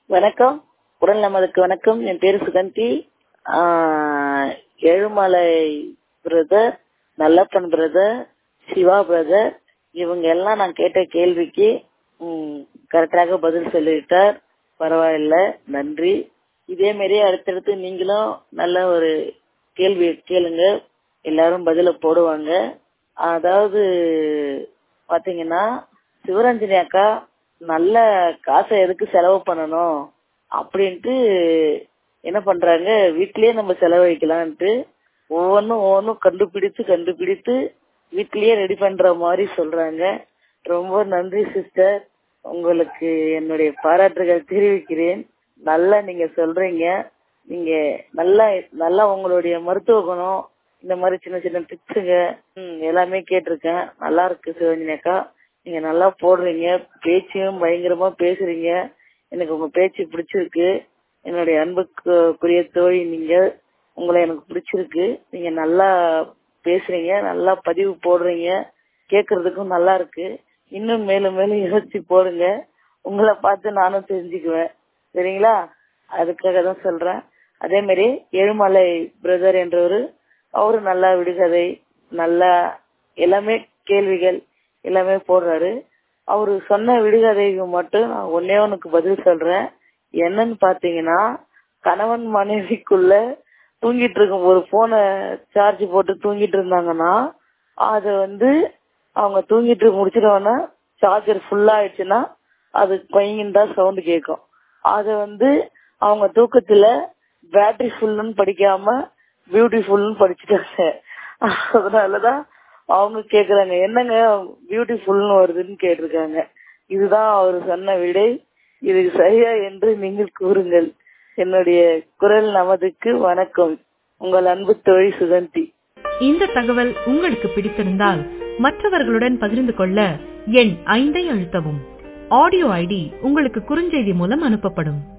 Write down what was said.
வணக்கம் உடல் நமதுக்கு வணக்கம் என் பேரு சுகந்தி ஆஹ் Ezhumalai brother Nallappan brother Siva brother இவங்க எல்லாம் நான் கேட்ட கேள்விக்கு ம், கரெக்டாக பதில் சொல்லிட்டார் பரவாயில்ல நன்றி இதே மாதிரி அடுத்தடுத்து நீங்களும் நல்ல ஒரு கேள்வி கேளுங்க எல்லாரும் பதில போடுவாங்க அதாவது பாத்தீங்கன்னா சிவரஞ்சனி அக்கா நல்ல காசை எதுக்கு செலவு பண்ணணும் அப்படின்ட்டு என்ன பண்றாங்க வீட்லயே நம்ம செலவழிக்கலான்ட்டு ஒவ்வொன்றும் ஒவ்வொன்றும் கண்டுபிடித்து கண்டுபிடித்து வீட்லயே ரெடி பண்ற மாதிரி சொல்றாங்க ரொம்ப நன்றி சிஸ்டர் உங்களுக்கு என்னுடைய பாராட்டுகள் தெரிவிக்கிறேன் நல்லா நீங்க சொல்றீங்க நீங்க நல்லா நல்லா உங்களுடைய மருத்துவ குணம் இந்த மாதிரி சின்ன சின்ன டிப்ஸுங்க ம், எல்லாமே கேட்டிருக்கேன் நல்லா இருக்கு சிவஞ்சினி அக்கா நீங்க நல்லா போடுறீங்க பேச்சையும் பயங்கரமா பேசுறீங்க எனக்கு உங்க பேச்சு பிடிச்சிருக்கு என்னுடைய அன்புக்குரிய தோழி நீங்க உங்களை எனக்கு பிடிச்சிருக்கு நீங்க நல்லா பேசுறீங்க நல்லா பதிவு போடுறீங்க கேக்குறதுக்கும் நல்லா இருக்கு இன்னும் மேலும் மேலும் யோசிச்சு போடுங்க உங்களை பார்த்து நானும் தெரிஞ்சுக்குவேன் சரிங்களா அதுக்காக தான் சொல்றேன் அதே மாதிரி ஏழுமலை பிரதர் என்றவர் அவரு நல்லா விடுகதை நல்லா எல்லாமே கேள்விகள் எல்லாமே போடுறாரு அவரு சொன்ன விடுகதைக்கு மட்டும் நான் ஒன்னே ஒண்ணுக்கு பதில் சொல்றேன் என்னன்னு பாத்தீங்கன்னா கணவன் மனைவிக்குள்ள தூங்கிட்டு இருக்கும் ஒரு போனை சார்ஜ் போட்டு தூங்கிட்டு இருந்தாங்கன்னா அது வந்து அவங்க தூங்கிட்டு முடிச்சிட்டோன்னா சார்ஜர் ஃபுல்லா ஆயிடுச்சுன்னா அது கொயின்னு தான் சவுண்ட் கேட்கும் அது வந்து அவங்க தூக்கத்துல பேட்டரி ஃபுல்லுன்னு படிக்காம பியூட்டிஃபுல்னு படிச்சுட்டாங்க அதனாலதான் அவங்க கேக்குறாங்க என்னங்க பியூட்டிஃபுல்னு வருதுன்னு கேட்டிருக்காங்க இதுதான் அவர் சொன்ன விடை இதுக்கு சரியா என்று நீங்கள் கூறுங்கள் என்னுடைய குரல் நமதுக்கு வணக்கம் உங்கள் அன்பு தோழி சுகந்தி இந்த தகவல் உங்களுக்கு பிடித்திருந்தால் மற்றவர்களுடன் பகிர்ந்து கொள்ள எண் ஐந்தை அழுத்தவும் ஆடியோ ஐடி உங்களுக்கு குறுஞ்செய்தி மூலம் அனுப்பப்படும்